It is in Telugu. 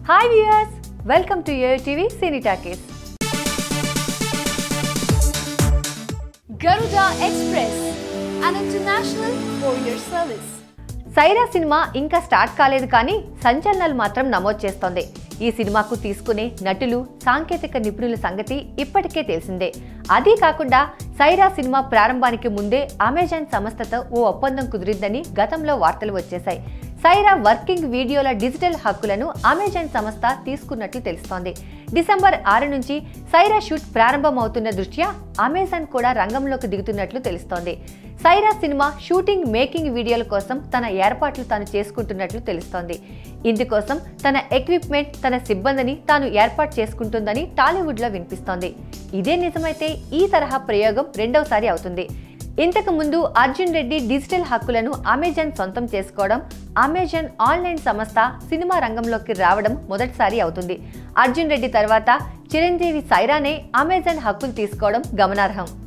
Hi viewers welcome to your TV cine talkies Garuda Express, an international courier service. Sye Raa సినిమా ఇంకా స్టార్ట్ కాలేదు కానీ సంచలనాలు మాత్రం నమోదు చేస్తోంది ఈ సినిమాకు తీసుకునే నటులు సాంకేతిక నిపుణుల సంగతి ఇప్పటికే తెలిసిందే అదీ కాకుండా సైరా సినిమా ప్రారంభానికి ముందే అమెజాన్ సంస్థతో ఓ ఒప్పందం కుదిరిందని గతంలో వార్తలు వచ్చేశాయి సైరా వర్కింగ్ వీడియోల డిజిటల్ హక్కులను అమెజాన్ సంస్థ తీసుకున్నట్లు తెలుస్తోంది డిసెంబర్ ఆరు నుంచి సైరా షూట్ ప్రారంభమవుతున్న దృష్ట్యా అమెజాన్ కూడా రంగంలోకి దిగుతున్నట్లు తెలుస్తోంది సైరా సినిమా షూటింగ్ మేకింగ్ వీడియోల కోసం తన ఏర్పాట్లు తాను చేసుకుంటున్నట్లు తెలుస్తోంది ఇందుకోసం తన ఎక్విప్మెంట్ తన సిబ్బందిని తాను ఏర్పాటు చేసుకుంటుందని టాలీవుడ్లో వినిపిస్తోంది ఇదే నిజమైతే ఈ తరహా ప్రయోగం రెండవసారి అవుతుంది ఇంతకు ముందు అర్జున్ రెడ్డి డిజిటల్ హక్కులను అమెజాన్ సొంతం చేసుకోవడం అమెజాన్ ఆన్లైన్ సంస్థ సినిమా రంగంలోకి రావడం మొదటిసారి అవుతుంది అర్జున్ రెడ్డి తర్వాత చిరంజీవి సైరానే అమెజాన్ హక్కులు తీసుకోవడం గమనార్హం